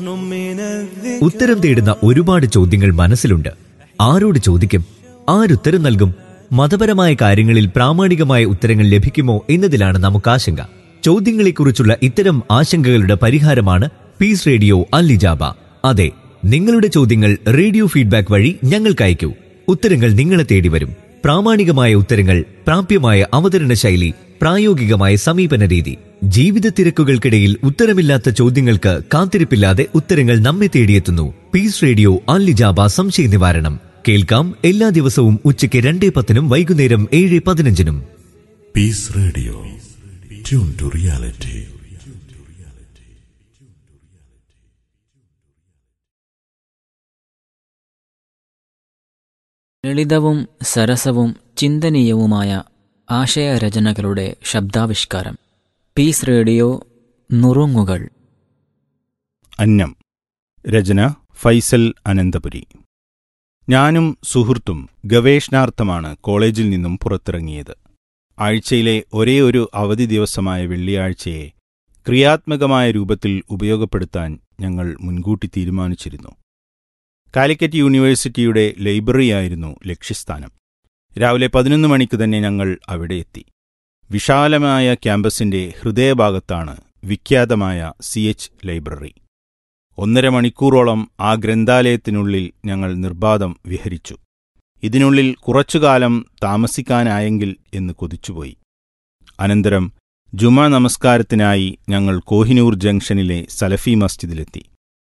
ഉത്തരം തേടുന്ന ഒരുപാട് ചോദ്യങ്ങൾ മനസ്സിലുണ്ട് ആരോട് ചോദിക്കും ആരുത്തരം നൽകും മതപരമായ കാര്യങ്ങളിൽ പ്രാമാണികമായ ഉത്തരങ്ങൾ ലഭിക്കുമോ എന്നതിലാണ് നമുക്ക് ആശങ്ക ചോദ്യങ്ങളെക്കുറിച്ചുള്ള ഇത്തരം ആശങ്കകളുടെ പരിഹാരമാണ് പീസ് റേഡിയോ അല്ലിജാബ അതെ നിങ്ങളുടെ ചോദ്യങ്ങൾ റേഡിയോ ഫീഡ്ബാക്ക് വഴി ഞങ്ങൾക്ക് അയക്കൂ ഉത്തരങ്ങൾ നിങ്ങളെ തേടി വരും പ്രാമാണികമായ ഉത്തരങ്ങൾ പ്രാപ്യമായ അവതരണ ശൈലി പ്രായോഗികമായ സമീപന രീതി ജീവിത തിരക്കുകൾക്കിടയിൽ ഉത്തരമില്ലാത്ത ചോദ്യങ്ങൾക്ക് കാത്തിരിപ്പില്ലാതെ ഉത്തരങ്ങൾ നമ്മെ തേടിയെത്തുന്നു പീസ് റേഡിയോ അല്ലിജാബ സംശയ നിവാരണം കേൾക്കാം എല്ലാ ദിവസവും ഉച്ചയ്ക്ക് രണ്ടേ പത്തിനും വൈകുന്നേരം ഏഴ് പതിനഞ്ചിനും peace radio tune to reality ലളിതവും സരസവും ചിന്തനീയവുമായ ആശയരചനകളുടെ ശബ്ദാവിഷ്കാരം പീസ് റേഡിയോ നുറുങ്ങുകൾ അന്നം രചന ഫൈസൽ അനന്തപുരി ഞാനും സുഹൃത്തും ഗവേഷണാർത്ഥമാണ് കോളേജിൽ നിന്നും പുറത്തിറങ്ങിയത് ആഴ്ചയിലെ ഒരേ ഒരു അവധി ദിവസമായ വെള്ളിയാഴ്ചയെ ക്രിയാത്മകമായ രൂപത്തിൽ ഉപയോഗപ്പെടുത്താൻ ഞങ്ങൾ മുൻകൂട്ടി തീരുമാനിച്ചിരുന്നു കാലിക്കറ്റ് യൂണിവേഴ്സിറ്റിയുടെ ലൈബ്രറിയായിരുന്നു ലക്ഷ്യസ്ഥാനം രാവിലെ പതിനൊന്ന് മണിക്ക് തന്നെ ഞങ്ങൾ അവിടെ എത്തി വിശാലമായ ക്യാമ്പസിന്റെ ഹൃദയഭാഗത്താണ് വിഖ്യാതമായ സി എച്ച് ലൈബ്രറി ഒന്നര മണിക്കൂറോളം ആ ഗ്രന്ഥാലയത്തിനുള്ളിൽ ഞങ്ങൾ നിർബാധം വിഹരിച്ചു ഇതിനുള്ളിൽ കുറച്ചുകാലം താമസിക്കാനായെങ്കിൽ എന്ന് കൊതിച്ചുപോയി അനന്തരം ജുമാ നമസ്കാരത്തിനായി ഞങ്ങൾ കോഹിനൂർ ജംഗ്ഷനിലെ സലഫി മസ്ജിദിലെത്തി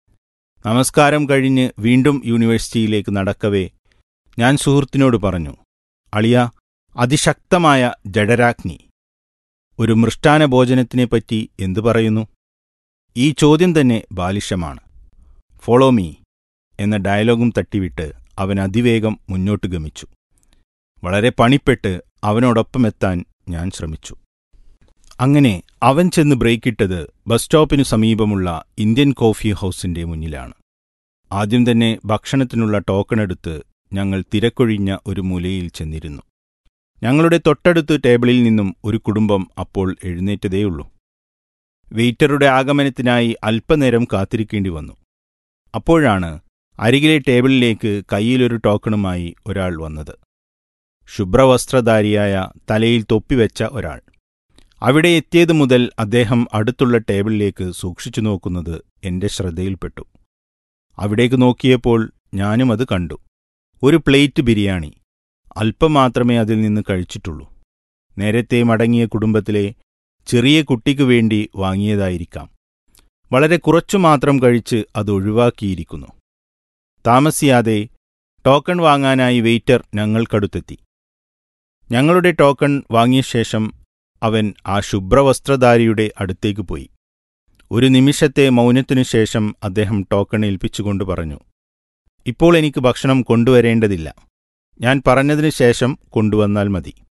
നമസ്കാരം കഴിഞ്ഞ് വീണ്ടും യൂണിവേഴ്സിറ്റിയിലേക്ക് നടക്കവേ ഞാൻ സുഹൃത്തിനോട് പറഞ്ഞു അളിയ അതിശക്തമായ ജഡരാഗ്നി ഒരു മൃഷ്ടാന ഭോജനത്തിനെപ്പറ്റി എന്തു പറയുന്നു ഈ ചോദ്യം തന്നെ ബാലിശമാണ് ഫോളോ മീ എന്ന ഡയലോഗും തട്ടിവിട്ട് അവൻ അതിവേഗം മുന്നോട്ട് ഗമിച്ചു വളരെ പണിപ്പെട്ട് അവനോടൊപ്പമെത്താൻ ഞാൻ ശ്രമിച്ചു അങ്ങനെ അവൻ ചെന്ന് ബ്രേക്കിട്ടത് ബസ് സ്റ്റോപ്പിനു സമീപമുള്ള ഇന്ത്യൻ കോഫി ഹൗസിന്റെ മുന്നിലാണ് ആദ്യം തന്നെ ഭക്ഷണത്തിനുള്ള ടോക്കണെടുത്ത് ഞങ്ങൾ തിരക്കൊഴിഞ്ഞ ഒരു മൂലയിൽ ചെന്നിരുന്നു ഞങ്ങളുടെ തൊട്ടടുത്ത് ടേബിളിൽ നിന്നും ഒരു കുടുംബം അപ്പോൾ എഴുന്നേറ്റതേയുള്ളൂ വെയിറ്ററുടെ ആഗമനത്തിനായി അല്പനേരം കാത്തിരിക്കേണ്ടി വന്നു അപ്പോഴാണ് അരികിലെ ടേബിളിലേക്ക് കയ്യിലൊരു ടോക്കണുമായി ഒരാൾ വന്നത് ശുഭ്രവസ്ത്രധാരിയായ തലയിൽ തൊപ്പിവെച്ച ഒരാൾ അവിടെ എത്തിയതു മുതൽ അദ്ദേഹം അടുത്തുള്ള ടേബിളിലേക്ക് സൂക്ഷിച്ചു നോക്കുന്നത് എന്റെ ശ്രദ്ധയിൽപ്പെട്ടു അവിടേക്ക് നോക്കിയപ്പോൾ ഞാനും അത് കണ്ടു ഒരു പ്ലേറ്റ് ബിരിയാണി അല്പം മാത്രമേ അതിൽ നിന്ന് കഴിച്ചിട്ടുള്ളൂ നേരത്തെ മടങ്ങിയ കുടുംബത്തിലെ ചെറിയ കുട്ടിക്കു വേണ്ടി വാങ്ങിയതായിരിക്കാം വളരെ കുറച്ചു മാത്രം കഴിച്ച് അത് ഒഴിവാക്കിയിരിക്കുന്നു താമസിയാതെ ടോക്കൺ വാങ്ങാനായി വെയിറ്റർ ഞങ്ങൾക്കടുത്തെത്തി ഞങ്ങളുടെ ടോക്കൺ വാങ്ങിയ ശേഷം അവൻ ആ ശുഭ്രവസ്ത്രധാരിയുടെ അടുത്തേക്ക് പോയി ഒരു നിമിഷത്തെ മൗനത്തിനു ശേഷം അദ്ദേഹം ടോക്കൺ ഏൽപ്പിച്ചുകൊണ്ട് പറഞ്ഞു ഇപ്പോൾ എനിക്ക് ഭക്ഷണം കൊണ്ടുവരേണ്ടതില്ല ഞാൻ പറഞ്ഞതിനു ശേഷം കൊണ്ടുവന്നാൽ മതി